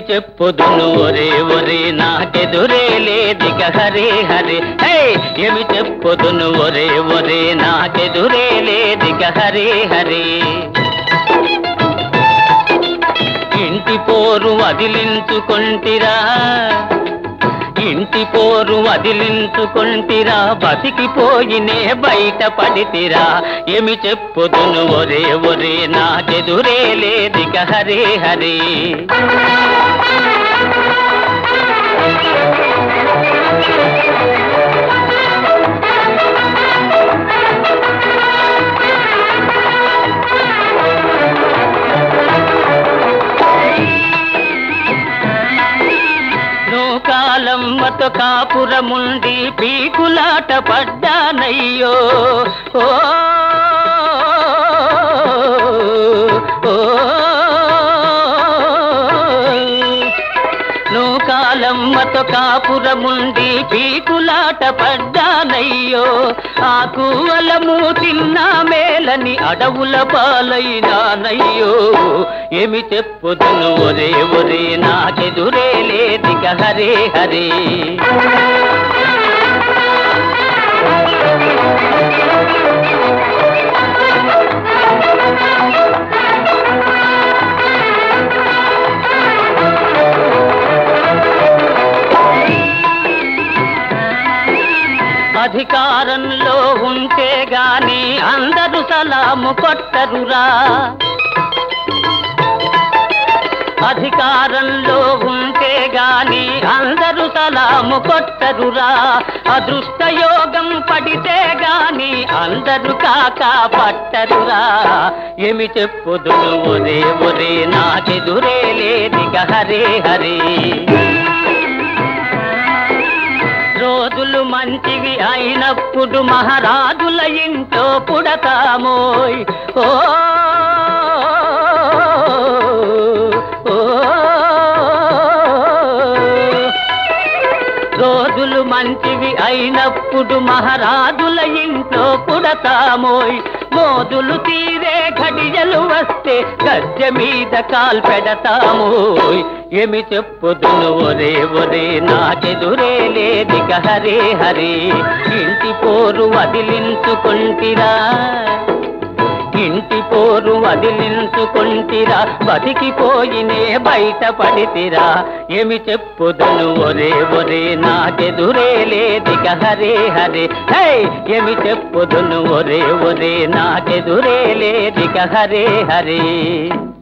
చెప్పుదును ఒరే ఒరే నాకెదురే లేదిక హరే హరే హే ఏమి చెప్పుదును ఒరే ఒరే నాకెదురే లేదిక హరే హరే ఇంటి పోరు వదిలించుకొంటిరా ఇంటి పోరు వదిలించుకొంటిరా బతికిపోయినే బయట పడితిరా ఏమి చెప్పుదును ఒరే ఒరే నాకెదురే లేదిక హరే హరే నూకాలమ్మతో కాపురముండి పీకులాట పడ్డానయ్యో ఓ ఓ. నూకాలమ్మతో కాపురముండి పీకులాట పడ్డానయ్యో ఆ కూవలము తిన్నా మేలని అడవుల పాలైనానయ్యో ఏమి చెప్పుదును ఒరే ఒరే నాకెదురే లేదిక హరే హరే అధికారంలో ఉంటే గాని అందరూ సలాము కొట్టరురా అధికారంలో ఉంటే గాని అందరూ సలాము కొట్టరురా అదృష్ట యోగం పడితే గాని అందరూ కాక పట్టరురా ఏమి చెప్పుదును ఒరే ఒరే నాకెదురే లేదిక హరే హరే రోజులు మంచివి అయినప్పుడు మహారాజుల ఇంట్లో పుడతామోయ్ ఓ ఓ. రోజులు మంచివి అయినప్పుడు మహారాజుల ఇంట్లో పుడతామోయ్ మోదులు తీరే ఘడియలు వస్తే గద్దె మీద కాల్ పెడతామోయ్ ఏమి చెప్పుదును ఒరే ఒరే నాకెదురే లేదిక హరే హరే ఇంటి పోరు వదిలించుకుంటిరా ఇంటి పోరు వదిలించుకుంటిరా బతికిపోయినే బయట పడితిరా ఏమి చెప్పుదును ఒరే ఒరే నాకెదురే లేదిక హరే హరే హే ఏమి చెప్పుదును ఒరే ఒరే నాకెదురే లేదిక హరే హరే